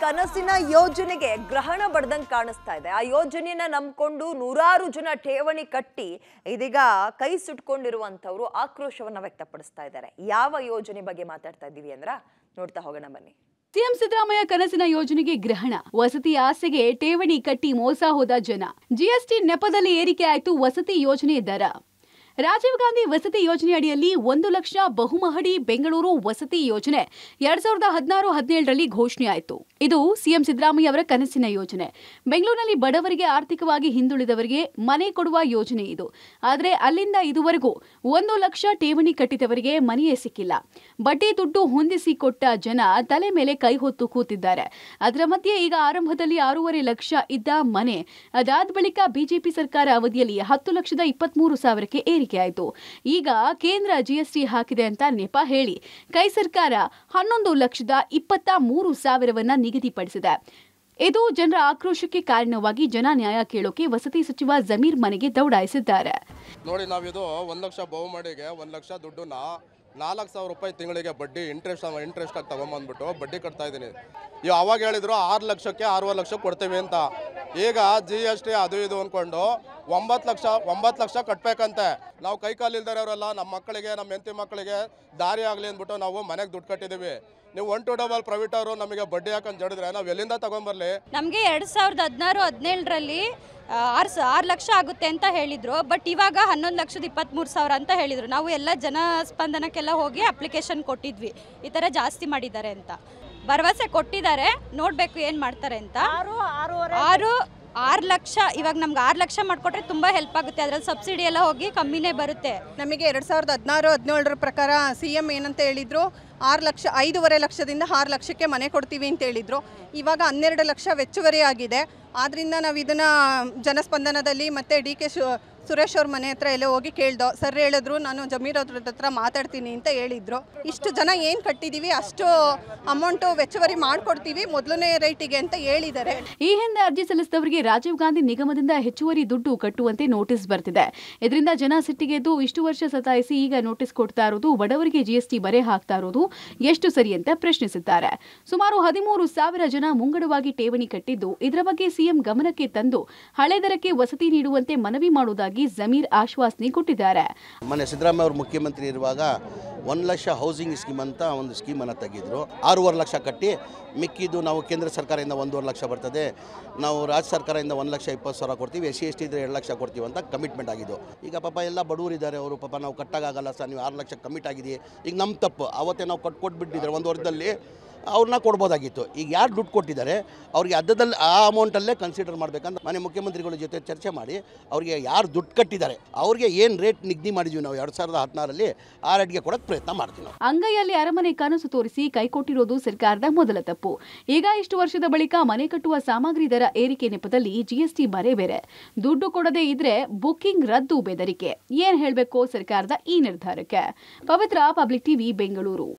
ಕನಸಿನ ಯೋಜನೆಗೆ ಗ್ರಹಣ ಬಡ್ದಂಗ್ ಕಾಣಿಸ್ತಾ ಇದೆ ಆ ಯೋಜನೆಯನ್ನ ನಂಬ್ಕೊಂಡು ನೂರಾರು ಜನ ಠೇವಣಿ ಕಟ್ಟಿ ಇದೀಗ ಕೈ ಸುಟ್ಕೊಂಡಿರುವಂತವ್ರು ಆಕ್ರೋಶವನ್ನ ವ್ಯಕ್ತಪಡಿಸ್ತಾ ಇದ್ದಾರೆ ಯಾವ ಯೋಜನೆ ಬಗ್ಗೆ ಮಾತಾಡ್ತಾ ಇದ್ದೀವಿ ಅಂದ್ರ ನೋಡ್ತಾ ಹೋಗೋಣ ಬನ್ನಿ ಸಿಎಂ ಸಿದ್ದರಾಮಯ್ಯ ಕನಸಿನ ಯೋಜನೆಗೆ ಗ್ರಹಣ ವಸತಿ ಆಸೆಗೆ ಠೇವಣಿ ಕಟ್ಟಿ ಮೋಸ ಹೋದ ಜನ ಜಿಎಸ್ಟಿ ನೆಪದಲ್ಲಿ ಏರಿಕೆ ಆಯ್ತು ವಸತಿ ಯೋಜನೆ ದರ ರಾಜೀವ್ ಗಾಂಧಿ ವಸತಿ ಯೋಜನೆ ಅಡಿಯಲ್ಲಿ ಒಂದು ಲಕ್ಷ ಬಹುಮಹಡಿ ಬೆಂಗಳೂರು ವಸತಿ ಯೋಜನೆ ಎರಡ್ ಸಾವಿರದ ಹದಿನಾರು ಹದಿನೇಳರಲ್ಲಿ ಘೋಷಣೆ ಆಯಿತು ಇದು ಸಿಎಂ ಸಿದ್ದರಾಮಯ್ಯ ಅವರ ಕನಸಿನ ಯೋಜನೆ ಬೆಂಗಳೂರಿನಲ್ಲಿ ಬಡವರಿಗೆ ಆರ್ಥಿಕವಾಗಿ ಹಿಂದುಳಿದವರಿಗೆ ಮನೆ ಕೊಡುವ ಯೋಜನೆ ಇದು ಆದರೆ ಅಲ್ಲಿಂದ ಇದುವರೆಗೂ ಒಂದು ಲಕ್ಷ ಠೇವಣಿ ಕಟ್ಟಿದವರಿಗೆ ಮನೆಯೇ ಸಿಕ್ಕಿಲ್ಲ ಬಡ್ಡಿ ದುಡ್ಡು ಹೊಂದಿಸಿ ಕೊಟ್ಟ ಜನ ತಲೆ ಮೇಲೆ ಕೈ ಹೊತ್ತು ಕೂತಿದ್ದಾರೆ ಅದರ ಮಧ್ಯೆ ಈಗ ಆರಂಭದಲ್ಲಿ ಆರೂವರೆ ಲಕ್ಷ ಇದ್ದ ಮನೆ ಅದಾದ ಬಳಿಕ ಬಿಜೆಪಿ ಸರ್ಕಾರ ಅವಧಿಯಲ್ಲಿ ಹತ್ತು ಲಕ್ಷದ ಇಪ್ಪತ್ಮೂರು ಸಾವಿರಕ್ಕೆ ಏರಿಕೆಯಾಯಿತು ಈಗ ಕೇಂದ್ರ ಜಿಎಸ್ಟಿ ಹಾಕಿದೆ ಅಂತ ನೆಪ ಹೇಳಿ ಕೈ ಸರ್ಕಾರ ಹನ್ನೊಂದು ಲಕ್ಷದ ಇಪ್ಪತ್ತ ಮೂರು ಸಾವಿರವನ್ನ ನಿಗದಿಪಡಿಸಿದೆ ಇದು ಜನರ ಆಕ್ರೋಶಕ್ಕೆ ಕಾರಣವಾಗಿ ಜನ ನ್ಯಾಯ ಕೇಳೋಕೆ ವಸತಿ ಸಚಿವ ಜಮೀರ್ ಮನೆಗೆ ದೌಡಾಯಿಸಿದ್ದಾರೆ ನೋಡಿ ನಾವಿದು ಒಂದು ಲಕ್ಷ ಬಹುಮಡಿಗೆ ಒಂದು ಲಕ್ಷ ದುಡ್ಡನ್ನ ನಾಲ್ಕು ಸಾವಿರ ರೂಪಾಯಿ ತಿಂಗಳಿಗೆ ಬಡ್ಡಿ ಇಂಟ್ರೆಸ್ಟ್ ಇಂಟ್ರೆಸ್ಟ್ ಆಗಿ ತಗೊಂಬಂದ್ಬಿಟ್ಟು ಬಡ್ಡಿ ಕಟ್ತಾ ಇದ್ದೀನಿ ಇವ್ ಅವಾಗ ಹೇಳಿದ್ರು ಆರು ಲಕ್ಷಕ್ಕೆ ಆರೂವರೆ ಲಕ್ಷ ಕೊಡ್ತೀವಿ ಅಂತ ಈಗ ಜಿ ಎಸ್ ಟಿ ಅದು ಇದು ಅಂದ್ಕೊಂಡು ಒಂಬತ್ತು ಲಕ್ಷ ಒಂಬತ್ತು ಲಕ್ಷ ಕಟ್ಟಬೇಕಂತೆ ನಾವು ಕೈ ಕಾಲು ಇಲ್ದಿರೋರೆಲ್ಲ ನಮ್ಮ ಮಕ್ಕಳಿಗೆ ನಮ್ಮ ಹೆಂಡತಿ ಮಕ್ಕಳಿಗೆ ದಾರಿ ಆಗಲಿ ಅಂದ್ಬಿಟ್ಟು ನಾವು ಮನೆಗೆ ದುಡ್ಡು ಕಟ್ಟಿದ್ದೀವಿ ನೀವು ಒನ್ ಟು ಡಬಲ್ ಪ್ರೈವೇಟ್ ಅವರು ನಮಗೆ ಬಡ್ಡಿ ಹಾಕೊಂಡು ಜಡಿದ್ರೆ ನಾವು ಎಲ್ಲಿಂದ ತಗೊಂಬರ್ಲಿ ನಮಗೆ ಎರಡು ಸಾವಿರದ ಹದಿನಾರು ಹದಿನೇಳರಲ್ಲಿ ಆರು ಸ ಆರು ಲಕ್ಷ ಆಗುತ್ತೆ ಅಂತ ಹೇಳಿದರು ಬಟ್ ಇವಾಗ ಹನ್ನೊಂದು ಲಕ್ಷದ ಇಪ್ಪತ್ತ್ಮೂರು ಸಾವಿರ ಅಂತ ಹೇಳಿದರು ನಾವು ಎಲ್ಲ ಜನ ಸ್ಪಂದನಕ್ಕೆಲ್ಲ ಹೋಗಿ ಅಪ್ಲಿಕೇಶನ್ ಕೊಟ್ಟಿದ್ವಿ ಈ ಥರ ಜಾಸ್ತಿ ಮಾಡಿದ್ದಾರೆ ಅಂತ ಭರವಸೆ ಕೊಟ್ಟಿದ್ದಾರೆ ನೋಡಬೇಕು ಏನು ಮಾಡ್ತಾರೆ ಅಂತ ಆರು ಆರು ಲಕ್ಷ ಇವಾಗ ನಮ್ಗೆ ಆರು ಲಕ್ಷ ಮಾಡಿಕೊಟ್ರೆ ತುಂಬ ಹೆಲ್ಪ್ ಆಗುತ್ತೆ ಅದರಲ್ಲಿ ಸಬ್ಸಿಡಿ ಎಲ್ಲ ಹೋಗಿ ಕಮ್ಮಿನೇ ಬರುತ್ತೆ ನಮಗೆ ಎರಡು ಸಾವಿರದ ಹದಿನಾರು ಹದಿನೇಳರ ಪ್ರಕಾರ ಸಿ ಎಮ್ ಏನಂತ ಹೇಳಿದರು ಆರು ಲಕ್ಷ ಐದೂವರೆ ಲಕ್ಷದಿಂದ ಆರು ಲಕ್ಷಕ್ಕೆ ಮನೆ ಕೊಡ್ತೀವಿ ಅಂತ ಹೇಳಿದರು ಇವಾಗ ಹನ್ನೆರಡು ಲಕ್ಷ ಹೆಚ್ಚುವರಿ ಆಗಿದೆ ಆದ್ದರಿಂದ ನಾವು ಇದನ್ನು ಜನಸ್ಪಂದನದಲ್ಲಿ ಮತ್ತು ಡಿ ಕೆ ಶು ಸುರೇಶ್ ಅವ್ರ ಮನೆ ಹತ್ರ ಎಲ್ಲ ಹೋಗಿ ಕೇಳ್ದೋ ಸರ್ ಹೇಳಿದ್ರು ನಾನು ಜಮೀರ್ ಅವ್ರ ಹತ್ರ ಮಾತಾಡ್ತೀನಿ ಅಂತ ಹೇಳಿದ್ರು ಇಷ್ಟು ಜನ ಏನು ಕಟ್ಟಿದ್ದೀವಿ ಅಷ್ಟು ಅಮೌಂಟು ಹೆಚ್ಚುವರಿ ಮಾಡಿಕೊಡ್ತೀವಿ ಮೊದಲನೇ ರೇಟಿಗೆ ಅಂತ ಹೇಳಿದ್ದಾರೆ ಈ ಹಿಂದೆ ಅರ್ಜಿ ಸಲ್ಲಿಸಿದವರಿಗೆ ರಾಜೀವ್ ಗಾಂಧಿ ನಿಗಮದಿಂದ ಹೆಚ್ಚುವರಿ ದುಡ್ಡು ಕಟ್ಟುವಂತೆ ನೋಟಿಸ್ ಬರ್ತಿದೆ ಇದರಿಂದ ಜನ ಸಿಟ್ಟಿಗೆದ್ದು ಇಷ್ಟು ವರ್ಷ ಸತಾಯಿಸಿ ಈಗ ನೋಟಿಸ್ ಕೊಡ್ತಾ ಇರೋದು ಬಡವರಿಗೆ ಜಿಎಸ್ಟಿ ಬರೆ ಹಾಕ್ತಾ ಇರೋದು ಎಷ್ಟು ಸರಿ ಅಂತ ಪ್ರಶ್ನಿಸಿದ್ದಾರೆ ಸುಮಾರು ಹದಿಮೂರು ಸಾವಿರ ಜನ ಮುಂಗಡವಾಗಿ ಠೇವಣಿ ಕಟ್ಟಿದ್ದು ಇದರ ಬಗ್ಗೆ ಸಿಎಂ ಗಮನಕ್ಕೆ ತಂದು ಹಳೆ ದರಕ್ಕೆ ವಸತಿ ನೀಡುವಂತೆ ಮನವಿ ಮಾಡುವುದಾಗಿ ಜಮೀರ್ ಆಶ್ವಾಸನೆ ಕೊಟ್ಟಿದ್ದಾರೆ ಮೊನ್ನೆ ಸಿದ್ದರಾಮಯ್ಯ ಅವರು ಮುಖ್ಯಮಂತ್ರಿ ಇರುವಾಗ ಒಂದು ಲಕ್ಷ ಹೌಸಿಂಗ್ ಸ್ಕೀಮ್ ಅಂತ ಒಂದು ಸ್ಕೀಮನ್ನು ತೆಗೆದ್ರು ಆರೂವರೆ ಲಕ್ಷ ಕಟ್ಟಿ ಮಿಕ್ಕಿದ್ದು ನಾವು ಕೇಂದ್ರ ಸರ್ಕಾರದಿಂದ ಒಂದೂವರೆ ಲಕ್ಷ ಬರ್ತದೆ ನಾವು ರಾಜ್ಯ ಸರ್ಕಾರದಿಂದ ಒಂದು ಲಕ್ಷ ಇಪ್ಪತ್ತು ಸಾವಿರ ಕೊಡ್ತೀವಿ ಎಸ್ ಸಿ ಎಸ್ ಟಿ ಇದ್ರೆ ಎರಡು ಲಕ್ಷ ಕೊಡ್ತೀವಿ ಅಂತ ಕಮಿಟ್ಮೆಂಟ್ ಆಗಿದ್ದು ಈಗ ಪಾಪ ಎಲ್ಲ ಬಡವರಿದ್ದಾರೆ ಅವರು ಪಾಪ ನಾವು ಕಟ್ಟಾಗಲ್ಲ ಸರ್ ನೀವು ಆರು ಲಕ್ಷ ಕಮಿಟ್ ಆಗಿದೆ ಈಗ ನಮ್ಮ ತಪ್ಪು ಅವತ್ತೇ ನಾವು ಕಟ್ ಕೊಟ್ಬಿಟ್ಟಿದ್ದಾರೆ ಒಂದು ವರ್ಷದಲ್ಲಿ ಅವ್ರನ್ನ ಕೊಡ್ಬೋದಾಗಿತ್ತು ಈಗ ಯಾರು ದುಡ್ಡು ಕೊಟ್ಟಿದ್ದಾರೆ ಅವ್ರಿಗೆ ಅದ್ದದಲ್ಲಿ ಆ ಅಮೌಂಟಲ್ಲೇ ಕನ್ಸಿಡರ್ ಮಾಡಬೇಕಂತ ಮನೆ ಮುಖ್ಯಮಂತ್ರಿಗಳ ಜೊತೆ ಚರ್ಚೆ ಮಾಡಿ ಅವ್ರಿಗೆ ಯಾರು ದುಡ್ಡು ಕಟ್ಟಿದ್ದಾರೆ ಅವ್ರಿಗೆ ಏನು ರೇಟ್ ನಿಗದಿ ಮಾಡಿದ್ವಿ ನಾವು ಎರಡು ಸಾವಿರದ ಹದಿನಾರಲ್ಲಿ ಆ ರೇಟ್ಗೆ ಕೊಡೋಕ್ಕೆ ಪ್ರಯತ್ನ ಮಾಡ್ತೀವಿ ನಾವು ಅಂಗೈಯಲ್ಲಿ ಅರಮನೆ ಕನಸು ತೋರಿಸಿ ಕೈಕೊಟ್ಟಿರೋದು ಸರ್ಕಾರದ ಮೊದಲ ತಪ್ಪು ಈಗ ಇಷ್ಟು ವರ್ಷದ ಬಳಿಕ ಮನೆ ಕಟ್ಟುವ ಸಾಮಗ್ರಿ ದರ ಏರಿಕೆ ನೆಪದಲ್ಲಿ ಜಿಎಸ್ಟಿ ಬರೆ ಬೇರೆ ದುಡ್ಡು ಕೊಡದೇ ಇದ್ರೆ ಬುಕ್ಕಿಂಗ್ ರದ್ದು ಬೆದರಿಕೆ ಏನ್ ಹೇಳ್ಬೇಕು ಸರ್ಕಾರದ ಈ ನಿರ್ಧಾರಕ್ಕೆ ಪವಿತ್ರ ಪಬ್ಲಿಕ್ ಟಿವಿ ಬೆಂಗಳೂರು